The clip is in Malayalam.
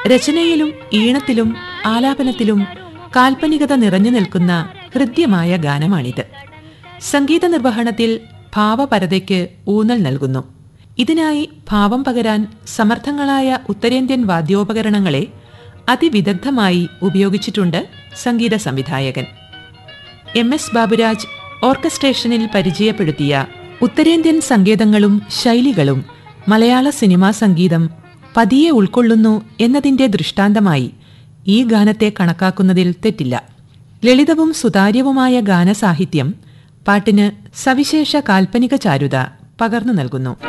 രചനയിലും ഈണത്തിലും ആലാപനത്തിലും കാൽപ്പനികത നിറഞ്ഞു നിൽക്കുന്ന ഹൃദ്യമായ ഗാനമാണിത് സംഗീത നിർവഹണത്തിൽ ഭാവപരതയ്ക്ക് ഊന്നൽ നൽകുന്നു ഇതിനായി ഭാവം പകരാൻ സമർത്ഥങ്ങളായ ഉത്തരേന്ത്യൻ വാദ്യോപകരണങ്ങളെ അതിവിദഗ്ധമായി ഉപയോഗിച്ചിട്ടുണ്ട് സംഗീത സംവിധായകൻ എം എസ് ബാബുരാജ് ഓർക്കസ്ട്രേഷനിൽ പരിചയപ്പെടുത്തിയ ഉത്തരേന്ത്യൻ സങ്കേതങ്ങളും ശൈലികളും മലയാള സിനിമാ സംഗീതം പതിയെ ഉൾക്കൊള്ളുന്നു എന്നതിന്റെ ദൃഷ്ടാന്തമായി ഈ ഗാനത്തെ കണക്കാക്കുന്നതിൽ തെറ്റില്ല ലളിതവും സുതാര്യവുമായ ഗാനസാഹിത്യം പാട്ടിന് സവിശേഷ കാൽപ്പനിക ചാരുത പകർന്നു നൽകുന്നു